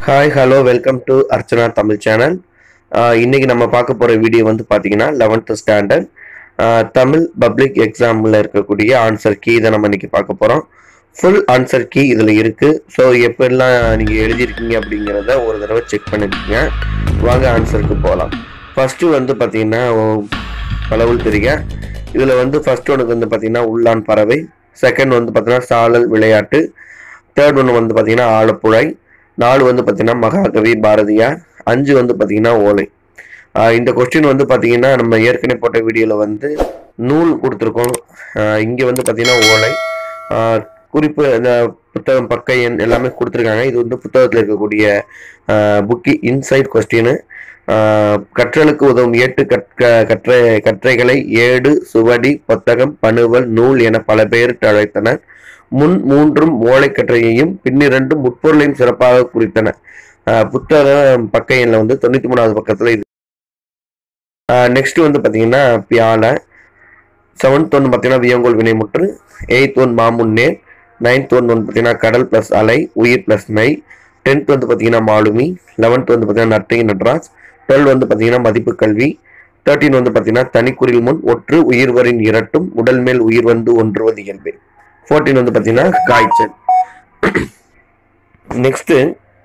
hi hello welcome to Archana Tamil channel இன்னைக்கு நம்ம பார்க்க போகிற வீடியோ வந்து பார்த்தீங்கன்னா லெவன்த்து ஸ்டாண்டர்ட் தமிழ் பப்ளிக் எக்ஸாமில் இருக்கக்கூடிய ஆன்சர் கீ இதை நம்ம இன்னைக்கு பார்க்க போகிறோம் ஃபுல் ஆன்சர் கீ இதில் இருக்குது ஸோ எப்படிலாம் நீங்கள் எழுதியிருக்கீங்க அப்படிங்கிறத ஒரு தடவை செக் பண்ணிருக்கீங்க வாங்க ஆன்சருக்கு போகலாம் ஃபஸ்ட்டு வந்து பார்த்தீங்கன்னா பலவுள் தெரிக இதில் வந்து ஃபர்ஸ்ட் ஒனுக்கு வந்து பார்த்தீங்கன்னா உள்ளான் பறவை செகண்ட் வந்து பார்த்தீங்கன்னா சாழல் விளையாட்டு தேர்ட் ஒன்று வந்து பார்த்தீங்கன்னா ஆலப்புழை நாலு வந்து பார்த்தீங்கன்னா மகாகவி பாரதியார் அஞ்சு வந்து பார்த்தீங்கன்னா ஓலை ஆஹ் இந்த கொஸ்டின் வந்து பார்த்தீங்கன்னா நம்ம ஏற்கனவே போட்ட வீடியோவில் வந்து நூல் கொடுத்துருக்கோம் இங்கே வந்து பார்த்தீங்கன்னா ஓலை ஆஹ் குறிப்பு இந்த புத்தகம் பக்க எண் எல்லாமே கொடுத்துருக்காங்க இது வந்து புத்தகத்தில் இருக்கக்கூடிய புக்கி இன்சைட் கொஸ்டின் கற்றலுக்கு உதவும் ஏட்டு கற்க கற்றை கற்றைகளை ஏடு சுவடி புத்தகம் பணுவல் நூல் என பல பெயரிட்டு அழைத்தனர் முன் மூன்றும் ஓலைக்கற்றையையும் பின்னிரண்டும் முற்பொருளையும் சிறப்பாக குறித்தன ஆஹ் புத்தகம் பக்க எண்ணில் வந்து தொண்ணூற்றி மூணாவது பக்கத்தில் இது நெக்ஸ்ட் வந்து பார்த்தீங்கன்னா பியாலை செவன்த் ஒன்று பார்த்தீங்கன்னா வியங்கோல் வினைமுற்று எயித் ஒன் மாமுன்னே நைன்த் ஒன் வந்து பார்த்தீங்கன்னா கடல் ப்ளஸ் அலை உயிர் ப்ளஸ் மெய் டென்த் வந்து பார்த்தீங்கன்னா மாலுமி லெவன்த் வந்து பார்த்தீங்கன்னா நர்த்தகி நட்ராஜ் டுவெல் வந்து பார்த்தீங்கன்னா மதிப்பு கல்வி தேர்ட்டீன் வந்து பார்த்தீங்கன்னா தனிக்குறில் முன் ஒற்று உயிர்வரின் இரட்டும் உடல் மேல் உயிர் வந்து ஒன்றுவது இயல்பே ஃபோர்டீன் வந்து பார்த்தீங்கன்னா காய்ச்சல் நெக்ஸ்ட்டு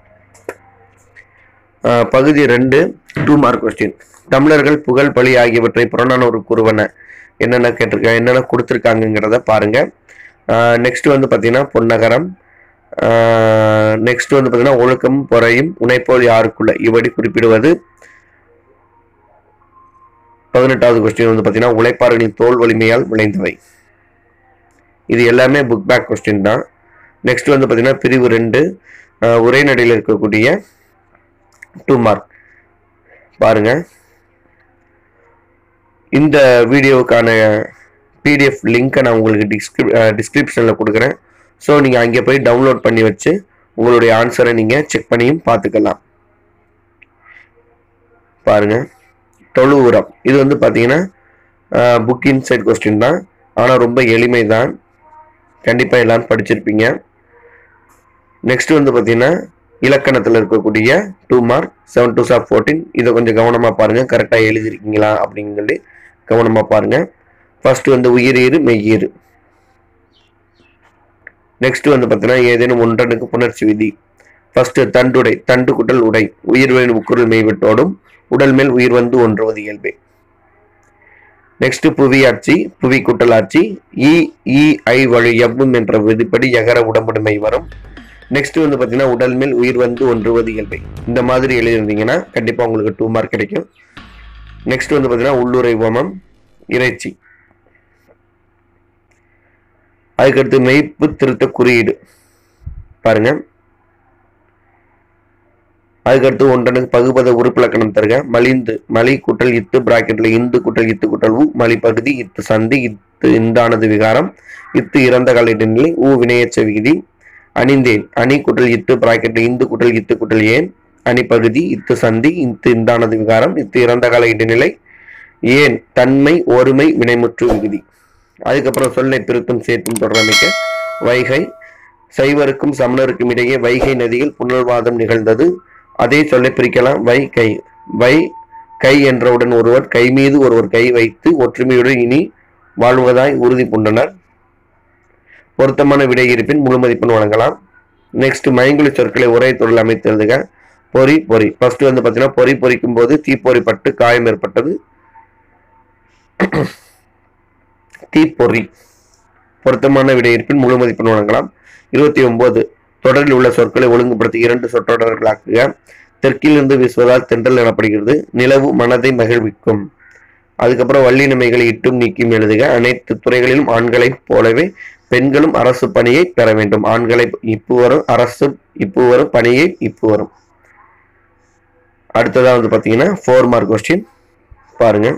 பகுதி ரெண்டு டூ மார்க் கொஸ்டின் தமிழர்கள் புகழ் பழி ஆகியவற்றை புறநானூறு கூறுவன என்னென்ன கேட்டிருக்காங்க என்னென்ன கொடுத்துருக்காங்கங்கிறத பாருங்க நெக்ஸ்ட் வந்து பார்த்தீங்கன்னா பொன்னகரம் நெக்ஸ்ட் வந்து பார்த்தீங்கன்னா ஒழுக்கம் பொறையும் உனைப்போல் யாருக்குள்ள இவ்வடி குறிப்பிடுவது பதினெட்டாவது கொஸ்டின் வந்து பார்த்தீங்கன்னா உழைப்பாளர்களின் தோல் வலிமையால் விளைந்தவை இது எல்லாமே புக் பேக் கொஸ்டின் தான் நெக்ஸ்ட் வந்து பார்த்தீங்கன்னா பிரிவு ரெண்டு உரைநடையில் இருக்கக்கூடிய டூ மார்க் பாருங்க இந்த வீடியோவுக்கான பிடிஎஃப் லிங்க்கை நான் உங்களுக்கு டிஸ்கிரிப் டிஸ்கிரிப்ஷனில் கொடுக்குறேன் ஸோ நீங்கள் அங்கே போய் டவுன்லோட் பண்ணி வச்சு உங்களுடைய ஆன்சரை நீங்கள் செக் பண்ணியும் பார்த்துக்கலாம் பாருங்க தொழு உரம் இது வந்து பார்த்தீங்கன்னா புக் இன்சைட் கொஸ்டின் தான் ஆனால் ரொம்ப எளிமை தான் கண்டிப்பாக எல்லாரும் படிச்சிருப்பீங்க நெக்ஸ்ட் வந்து பார்த்தீங்கன்னா இலக்கணத்தில் இருக்கக்கூடிய two mark seven two sir fourteen இதை கொஞ்சம் கவனமாக பாருங்கள் கரெக்டாக எழுதிருக்கீங்களா அப்படின்னு சொல்லி கவனமாக பாருங்கள் ஃபர்ஸ்ட் வந்து உயிரீறு மெய்யீறு நெக்ஸ்ட் வந்து பார்த்தீங்கன்னா ஏதேனும் ஒன்றனுக்கு புணர்ச்சி விதி ஃபர்ஸ்ட் தண்டுடை தண்டு குட்டல் உடை உயிர் வேணும் முக்குரல் மெய்விட்டோடும் உடல் மேல் உயிர் வந்து ஒன்றுவது இயல்பே நெக்ஸ்ட் புவியாட்சி புவி குட்டலாட்சி இ இ ஐ வழி எவ்வும் என்ற விதிப்படி எகர உடம்புடைமை வரும் நெக்ஸ்ட் வந்து பார்த்தீங்கன்னா உடல் மேல் உயிர் வந்து ஒன்றுவது இயல்பை இந்த மாதிரி எழுதியிருந்தீங்கன்னா கண்டிப்பாக உங்களுக்கு டூ மார்க் கிடைக்கும் நெக்ஸ்ட் வந்து பார்த்தீங்கன்னா உள்ளுரை ஓமம் இறைச்சி அதுக்கடுத்து மெய்ப்பு திருத்த குறியீடு பாருங்க அதுக்கடுத்து ஒன்றனுக்கு பகுபத உறுப்பிலக்கணம் தருக மலிந்து மலி குட்டல் இத்து பிராக்கெட்ல இந்து குட்டல் இத்து குட்டல் ஊ மலி பகுதி இத்து சந்தி இத்து இந்தானது விகாரம் இத்து இறந்த கால இடைநிலை ஊ வினையச்ச விகுதி அணிந்தேன் அணி குட்டல் இத்து பிராக்கெட்ல இந்து குட்டல் இத்து குட்டல் ஏன் அணி பகுதி இத்து சந்தி இத்து இந்தானது விகாரம் இத்து இறந்த கால இடைநிலை ஏன் தன்மை ஒருமை வினைமுற்று விகுதி அதுக்கப்புறம் சொல்லை திருத்தும் சேர்த்தும் தொடரமைக்க வைகை சைவருக்கும் சமணருக்கும் இடையே வைகை நதியில் புனர்வாதம் நிகழ்ந்தது அதே சொல்லை பிரிக்கலாம் வை கை வை கை என்றவுடன் ஒருவர் கை மீது ஒருவர் கை வைத்து ஒற்றுமையுடன் இனி வாழ்வதாய் உறுதி பூண்டனர் பொருத்தமான விடை இருப்பின் முழு மதிப்பெண் வழங்கலாம் நெக்ஸ்ட் மைங்குழி சொற்களை ஒரே தொழில் அமைத்து எழுதுக பொறி பொறி ஃபர்ஸ்ட் வந்து பார்த்தீங்கன்னா பொறி பொறிக்கும் போது தீப்பொறி பட்டு காயம் ஏற்பட்டது தீப்பொறி பொருத்தமான விடை இருப்பின் முழு மதிப்பெண் வழங்கலாம் இருபத்தி ஒன்பது தொடரில் உள்ள சொற்களை ஒழுங்குபடுத்தி இரண்டு சொற்றொடர்களாக்குக தெற்கிலிருந்து வீசுவதால் தென்றல் எனப்படுகிறது நிலவு மனதை மகிழ்விக்கும் அதுக்கப்புறம் வள்ளினமைகளை இட்டும் நீக்கியும் எழுதுக அனைத்து துறைகளிலும் ஆண்களைப் போலவே பெண்களும் அரசு பணியை பெற வேண்டும் ஆண்களை இப்பு வரும் அரசு இப்பு வரும் பணியை இப்பு வரும் அடுத்ததா வந்து பார்த்தீங்கன்னா ஃபோர் மார்க் கொஸ்டின் பாருங்க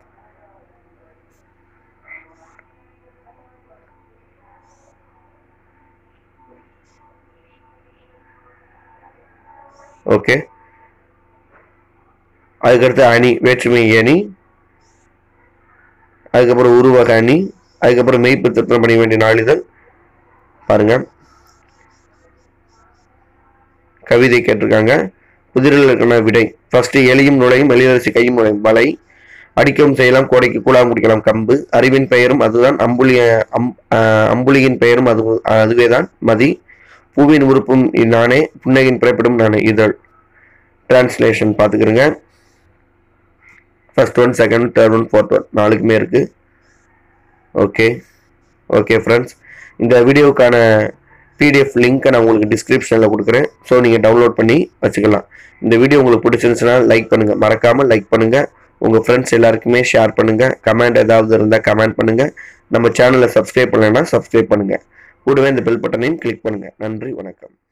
ஓகே அதுக்கடுத்து அணி வேற்றுமை அணி அதுக்கப்புறம் உருவக அணி அதுக்கப்புறம் மெய்ப்பு திருத்தம் பண்ண வேண்டிய நாளிதழ் பாருங்க கவிதை கேட்டிருக்காங்க புதிரில் இருக்கிற விடை ஃபர்ஸ்ட் எலியும் நுழையும் எளியரசி கையும் நுழையும் வலை அடிக்கவும் செய்யலாம் கோடைக்கு கூழாம் குடிக்கலாம் கம்பு அறிவின் பெயரும் அதுதான் அம்புலி அம் அஹ் அம்புலியின் பெயரும் அது அதுவேதான் மதி பூவின் உறுப்பும் நானே புன்னகையின் பிறப்பிடும் நானே இதழ் டிரான்ஸ்லேஷன் பார்த்துக்கிறேங்க first one second third one fourth one நாலுக்குமே இருக்குது ஓகே ஓகே ஃப்ரெண்ட்ஸ் இந்த வீடியோவுக்கான பிடிஎஃப் லிங்க்கை நான் உங்களுக்கு டிஸ்கிரிப்ஷனில் கொடுக்குறேன் ஸோ நீங்கள் டவுன்லோட் பண்ணி வச்சுக்கலாம் இந்த வீடியோ உங்களுக்கு பிடிச்சிருந்துச்சுன்னா லைக் பண்ணுங்கள் மறக்காமல் லைக் பண்ணுங்கள் உங்கள் ஃப்ரெண்ட்ஸ் எல்லாருக்குமே ஷேர் பண்ணுங்கள் கமெண்ட் ஏதாவது இருந்தால் கமெண்ட் பண்ணுங்கள் நம்ம சேனலை சப்ஸ்கிரைப் பண்ணலைன்னா சப்ஸ்கிரைப் பண்ணுங்கள் கூடவே இந்த பெல் பட்டனையும் கிளிக் பண்ணுங்கள் நன்றி வணக்கம்